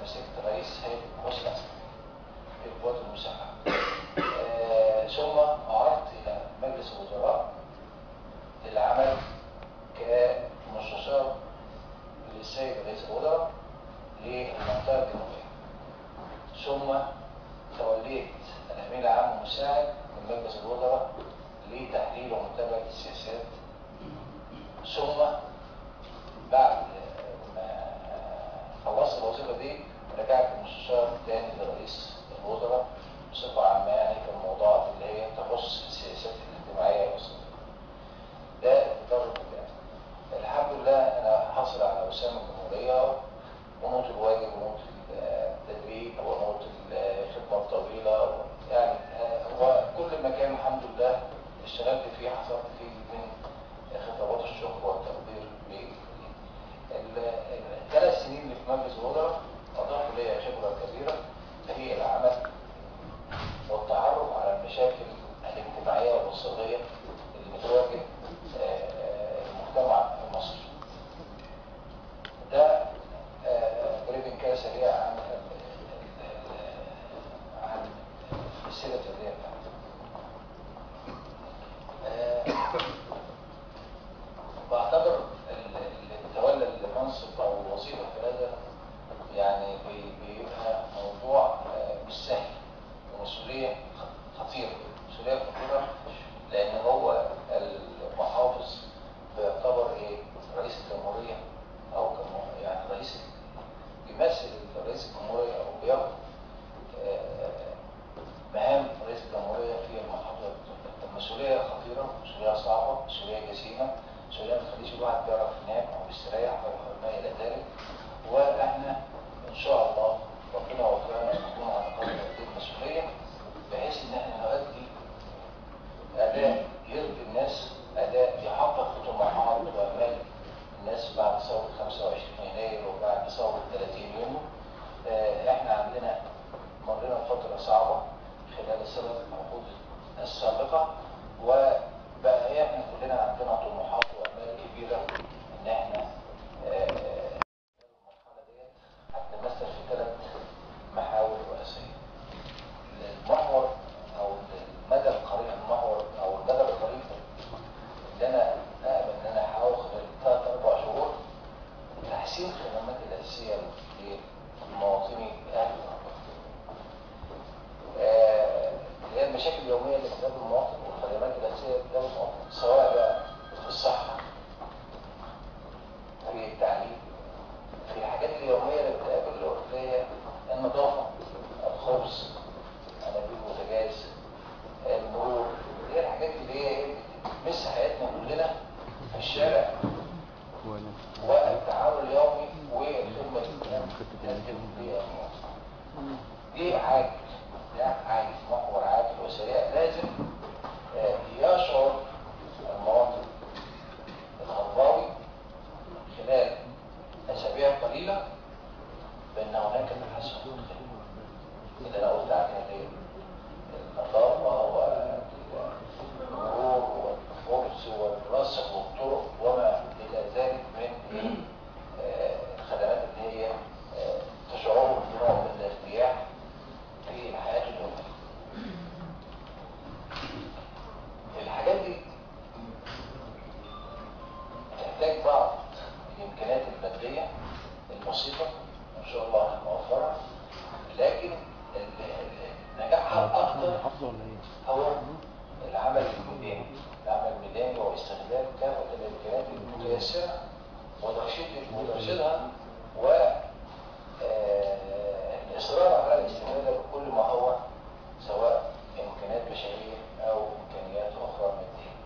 مسكت رئيس هيئه القوات العسكريه في القوات المسلحه آه، ثم عرضت الى مجلس الوزراء للعمل كمستشار للسيد رئيس الوزراء للمنطقه الجنوبيه ثم توليت الامين العام المساعد من مجلس الوزراء لتحليل ومتابعه السياسات ثم بعد ما خلصت الوظيفه دي رجعت مستشار تاني لرئيس الوزراء بصفه عامه يعني في الموضوعات اللي هي تخص السياسات الاجتماعيه والصحيه. ده التدرج بتاعي. الحمد لله انا حاصل على وسام الجمهوريه ونوط الواجب ونوط التدريب ونوط الخدمه الطويله يعني هو كل مكان الحمد لله اشتغلت فيه حصلت فيه من خطابات الشكر والتقدير ليه. الثلاث سنين اللي في مجلس الوزراء اضافوا لي خبره كبيره هي العمل والتعرف على المشاكل الاجتماعيه والاقتصاديه اللي بتواجه المجتمع المصري. ده بريفنج كده سريع عن عن السيره الذاتيه بتاعتي. بعتبر اللي تولى المنصب او الوظيفه في هذا يعني بيبقى موضوع مش سهل ومسؤوليه خطيره مسؤوليه خطيره لان هو المحافظ بيعتبر ايه رئيس الجمهوريه او يعني رئيس بيمثل رئيس الجمهوريه او بياخد مهام رئيس الجمهوريه في المحافظه المسؤوليه خطيره مسؤوليه صعبه مسؤوليه جسيمه مسؤوليه ما تخليش الواحد بيعرف ينام او يستريح او ما الى ذلك واحنا ان شاء الله ربنا وفقنا نكون على قدر هذه المسؤوليه بحيث ان احنا نؤدي اداء يرضي الناس اداء يحقق طموحات وامال الناس بعد ثوره 25 يناير وبعد ثوره 30 يونيو احنا عندنا مرينا بفتره صعبه خلال السنه العقود السابقه وبقى احنا كلنا عندنا طموحات وامال كبيره ان احنا المرحله ديت هتتمثل في ثلاث محاور رئيسيه. المحور او المدى القريب المحور او المدى القريب اللي انا امل ان انا هحاول خلال ثلاث اربع شهور تحسين الخدمات الاساسيه لمواطني اهل المنطقه. اللي هي المشاكل اليوميه اللي بتقابل المواطن والخدمات الاساسيه اللي بتقابل المواطن سواء بقى في الصحه في التعليم في الحاجات اليوميه اللي بتقابل اللي هي النظافه الخبز انابيب البوتاجاز المرور اللي هي الحاجات اللي هي ايه بتمس حياتنا كلنا في الشارع والتعامل اليومي والخدمه اللي بتقدم ليها المواطن. دي عاجل ده عاجل محور عاجل وسريع لازم يشعر المواطن الغرباوي خلال اسابيع قليله بان هناك تحسن اللي انا قلت عليها دي النظافه والمرور والخبز والرصف والطرق وما الى ذلك من الخدمات اللي هي تشعر بنوع من الارتياح في الحياه اليوميه. الحاجات دي تحتاج بعض الامكانيات الماديه البسيطه ان شاء الله هنوفرها لكن نجاحها اكثر هو العمل الميداني العمل الميداني هو استغلال كافه الامكانيات المتيسره وترشيد وترشيدها و الاصرار على الاستفاده بكل ما هو سواء امكانيات بشريه او امكانيات اخرى ماديه.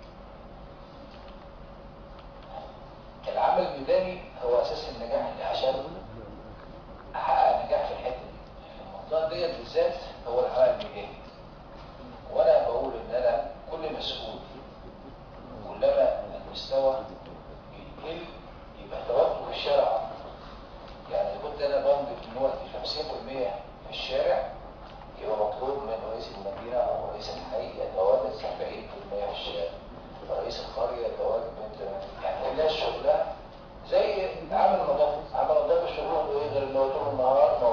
العمل الميداني هو اساس النجاح اللي عشان احقق نجاح في الحته دي. في المنطقه ديت بالذات هو العمل الميداني. وانا بقول ان انا كل مسؤول كلما المستوى بيقل يبقى تواجده في الشارع اكتر. يعني اذا كنت انا بنضف من وقتي 50% في الشارع يبقى مطلوب من رئيس المدينه او رئيس الحي يتواجد 70% في الشارع. رئيس القريه يتواجد من يعني الناس شغلها زي عمل نظافه، عمل نظافه شغله ايه غير ان هو طول النهار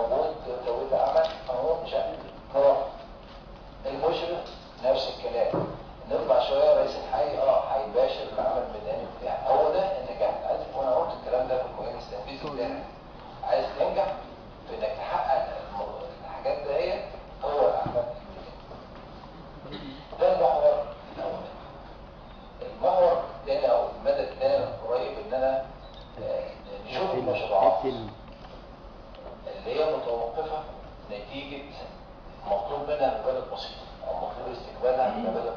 ما بدأ